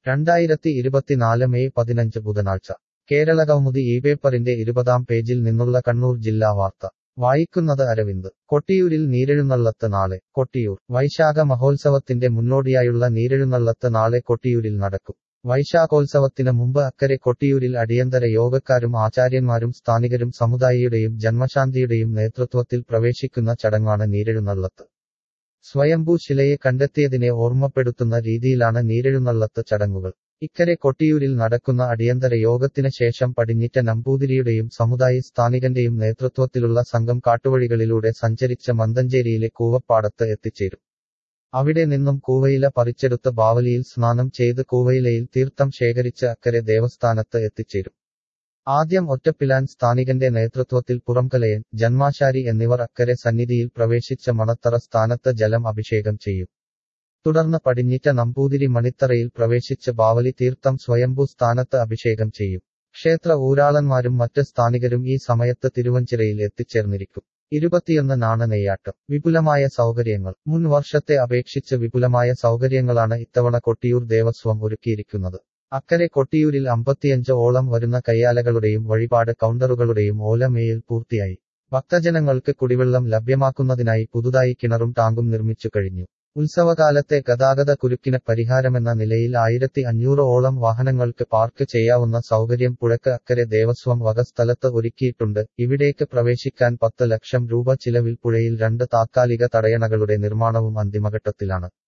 രണ്ടായിരത്തി ഇരുപത്തിനാല് മെയ് പതിനഞ്ച് ബുധനാഴ്ച കേരള കൗമുദി ഈ പേപ്പറിന്റെ ഇരുപതാം പേജിൽ നിന്നുള്ള കണ്ണൂർ ജില്ലാ വാർത്ത വായിക്കുന്നത് അരവിന്ദ് കൊട്ടിയൂരിൽ നീരെഴുന്നള്ളത്ത് നാളെ കൊട്ടിയൂർ വൈശാഖ മഹോത്സവത്തിന്റെ മുന്നോടിയായുള്ള നീരെഴുന്നള്ളത്ത് നാളെ കൊട്ടിയൂരിൽ നടക്കും വൈശാഖോത്സവത്തിന് മുമ്പ് അക്കരെ കൊട്ടിയൂരിൽ അടിയന്തര യോഗക്കാരും ആചാര്യന്മാരും സ്ഥാനികരും സമുദായിയുടെയും ജന്മശാന്തിയുടെയും നേതൃത്വത്തിൽ പ്രവേശിക്കുന്ന ചടങ്ങാണ് നീരെഴുന്നള്ളത്ത് സ്വയംഭൂ ശിലയെ കണ്ടെത്തിയതിനെ ഓർമ്മപ്പെടുത്തുന്ന രീതിയിലാണ് നീരെഴുന്നള്ളത്ത് ചടങ്ങുകൾ ഇക്കരെ കൊട്ടിയൂരിൽ നടക്കുന്ന അടിയന്തര യോഗത്തിന് ശേഷം പടിഞ്ഞിറ്റ നമ്പൂതിരിയുടെയും സമുദായ സ്ഥാനികന്റെയും നേതൃത്വത്തിലുള്ള സംഘം കാട്ടുവഴികളിലൂടെ സഞ്ചരിച്ച മന്തഞ്ചേരിയിലെ കൂവപ്പാടത്ത് എത്തിച്ചേരും അവിടെ നിന്നും കൂവയില പറിച്ചെടുത്ത് ബാവലിയിൽ സ്നാനം ചെയ്ത് കൂവയിലയിൽ തീർത്ഥം ശേഖരിച്ച് അക്കരെ ദേവസ്ഥാനത്ത് എത്തിച്ചേരും ആദ്യം ഒറ്റപ്പിലാൻ സ്ഥാനികന്റെ നേതൃത്വത്തിൽ പുറംകലയൻ ജന്മാശാരി എന്നിവർ അക്കരെ സന്നിധിയിൽ പ്രവേശിച്ച മണത്തറ സ്ഥാനത്ത് ജലം അഭിഷേകം ചെയ്യും തുടർന്ന് പടിഞ്ഞിറ്റ നമ്പൂതിരി മണിത്തറയിൽ പ്രവേശിച്ച് ബാവലി തീർത്ഥം സ്വയംഭൂ സ്ഥാനത്ത് അഭിഷേകം ചെയ്യും ക്ഷേത്ര ഊരാളന്മാരും മറ്റ് സ്ഥാനികരും ഈ സമയത്ത് തിരുവഞ്ചിറയിൽ എത്തിച്ചേർന്നിരിക്കും ഇരുപത്തിയൊന്നിനാണ് നെയ്യാട്ടം വിപുലമായ സൗകര്യങ്ങൾ മുൻ വർഷത്തെ അപേക്ഷിച്ച് വിപുലമായ സൗകര്യങ്ങളാണ് ഇത്തവണ കൊട്ടിയൂർ ദേവസ്വം ഒരുക്കിയിരിക്കുന്നത് അക്കരെ കൊട്ടിയൂരിൽ അമ്പത്തിയഞ്ച് ഓളം വരുന്ന കയ്യാലകളുടെയും വഴിപാട് കൗണ്ടറുകളുടെയും ഓലമേയിൽ പൂർത്തിയായി ഭക്തജനങ്ങൾക്ക് കുടിവെള്ളം ലഭ്യമാക്കുന്നതിനായി പുതുതായി കിണറും ടാങ്കും നിർമ്മിച്ചു കഴിഞ്ഞു ഉത്സവകാലത്തെ ഗതാഗത കുരുക്കിന് പരിഹാരമെന്ന നിലയിൽ ആയിരത്തി അഞ്ഞൂറ് ഓളം വാഹനങ്ങൾക്ക് പാർക്ക് ചെയ്യാവുന്ന സൗകര്യം പുഴക്ക് അക്കരെ ദേവസ്വം വക സ്ഥലത്ത് ഒരുക്കിയിട്ടുണ്ട് ഇവിടേക്ക് പ്രവേശിക്കാൻ പത്ത് ലക്ഷം രൂപ ചിലവിൽ പുഴയിൽ രണ്ട് താത്കാലിക തടയണകളുടെ നിർമ്മാണവും അന്തിമഘട്ടത്തിലാണ്